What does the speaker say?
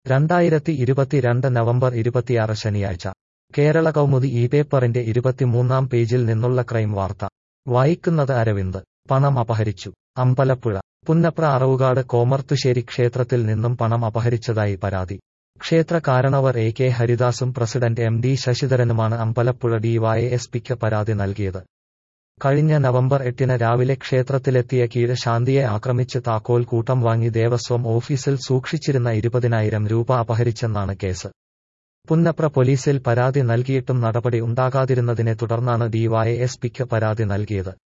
രണ്ടായിരത്തി ഇരുപത്തിരണ്ട് നവംബർ ഇരുപത്തിയാറ് ശനിയാഴ്ച കേരള കൗമുദി ഈ പേപ്പറിന്റെ ഇരുപത്തിമൂന്നാം പേജിൽ നിന്നുള്ള ക്രൈം വാർത്ത വായിക്കുന്നത് അരവിന്ദ് പണം അപഹരിച്ചു അമ്പലപ്പുഴ പുന്നപ്ര അറവുകാട് കോമർത്തുശ്ശേരി ക്ഷേത്രത്തിൽ നിന്നും പണം അപഹരിച്ചതായി പരാതി ക്ഷേത്ര കാരണവർ എ കെ ഹരിദാസും പ്രസിഡന്റ് എം ഡി ശശിധരനുമാണ് അമ്പലപ്പുഴ ഡിവൈഎസ്പിക്ക് പരാതി നൽകിയത് കഴിഞ്ഞ നവംബർ എട്ടിന് രാവിലെ ക്ഷേത്രത്തിലെത്തിയ കീഴ് ശാന്തിയെ ആക്രമിച്ച് താക്കോൽ കൂട്ടം വാങ്ങി ദേവസ്വം ഓഫീസിൽ സൂക്ഷിച്ചിരുന്ന ഇരുപതിനായിരം രൂപ അപഹരിച്ചെന്നാണ് കേസ് പുന്നപ്ര പോലീസിൽ പരാതി നൽകിയിട്ടും നടപടി ഉണ്ടാകാതിരുന്നതിനെ തുടർന്നാണ് ഡിവൈഎസ്പിക്ക് പരാതി നൽകിയത്